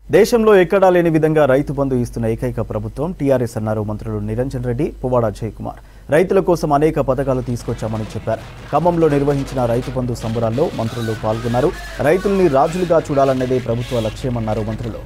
దేశంలో ఎక్కడా లేని విధంగా రైతు బంధు ఇస్తున్న ఏకైక ప్రభుత్వం టీఆర్ఎస్ అన్నారు మంత్రులు నిరంజన్ రెడ్డి పువ్వాడ అజయ్ కుమార్ రైతుల కోసం అనేక పథకాలు తీసుకొచ్చామని చెప్పారు ఖమ్మంలో నిర్వహించిన రైతు బంధు సంబరాల్లో మంత్రులు పాల్గొన్నారు రైతుల్ని రాజులుగా చూడాలన్నదే ప్రభుత్వ లక్ష్యమన్నారు మంత్రులు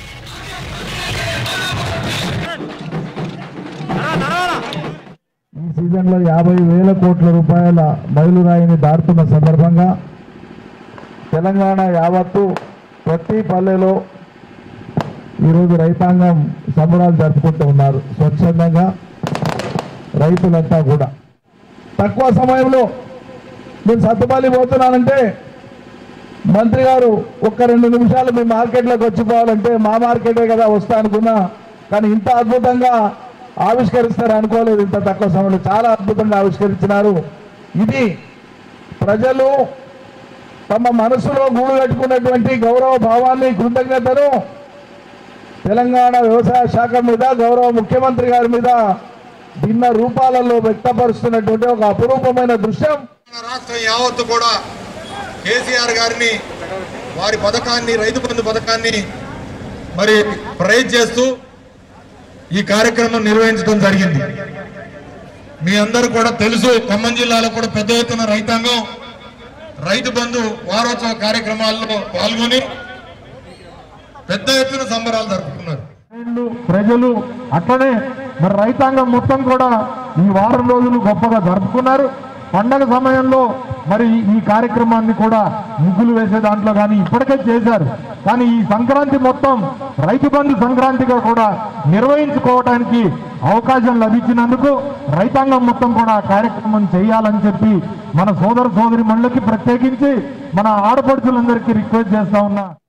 ఈ సీజన్లో యాభై వేల కోట్ల రూపాయల మైలురాయిని దాటుతున్న సందర్భంగా తెలంగాణ యావత్తు ప్రతి పల్లెలో ఈరోజు రైతాంగం సంబరాలు జరుపుకుంటూ ఉన్నారు స్వచ్ఛందంగా రైతులంతా కూడా తక్కువ సమయంలో నేను సత్తుపల్లి పోతున్నానంటే మంత్రి గారు ఒక్క రెండు నిమిషాలు మీ మార్కెట్లోకి వచ్చిపోవాలంటే మా మార్కెటే కదా వస్తా అనుకున్నా కానీ ఇంత అద్భుతంగా ఆవిష్కరిస్తారు అనుకోలేదు ఇంత తక్కువ సమయంలో చాలా అద్భుతంగా ఆవిష్కరించినారు ఇది ప్రజలు తమ మనసులో గూడు కట్టుకున్నటువంటి గౌరవ భావాన్ని కృతజ్ఞతను తెలంగాణ వ్యవసాయ శాఖ మీద గౌరవ ముఖ్యమంత్రి గారి మీద భిన్న రూపాలలో వ్యక్తపరుస్తున్నటువంటి ఒక అపురూపమైన దృశ్యం మన రాష్ట్రం యావత్తు కూడా కేసీఆర్ గారిని వారి పథకాన్ని రైతు బంధు పథకాన్ని మరి ప్రైజ్ చేస్తూ ఈ కార్యక్రమం నిర్వహించడం జరిగింది మీ అందరూ కూడా తెలుసు ఖమ్మం జిల్లాలో కూడా పెద్ద ఎత్తున రైతాంగం రైతు బంధు వారోత్సవ కార్యక్రమాల్లో పాల్గొని పెద్ద ఎత్తున సంబరాలు జరుపుకున్నారు వీళ్ళు ప్రజలు అట్లనే మరి రైతాంగం మొత్తం కూడా ఈ వారం రోజులు గొప్పగా జరుపుకున్నారు పండగ సమయంలో మరి ఈ కార్యక్రమాన్ని కూడా ముగ్గులు వేసే దాంట్లో కానీ ఇప్పటికే చేశారు కానీ ఈ సంక్రాంతి మొత్తం రైతు బంధు సంక్రాంతిగా కూడా నిర్వహించుకోవడానికి అవకాశం లభించినందుకు రైతాంగం మొత్తం కూడా ఆ కార్యక్రమం చేయాలని చెప్పి మన సోదర సోదరి ప్రత్యేకించి మన ఆడపడుచులందరికీ రిక్వెస్ట్ చేస్తా ఉన్నా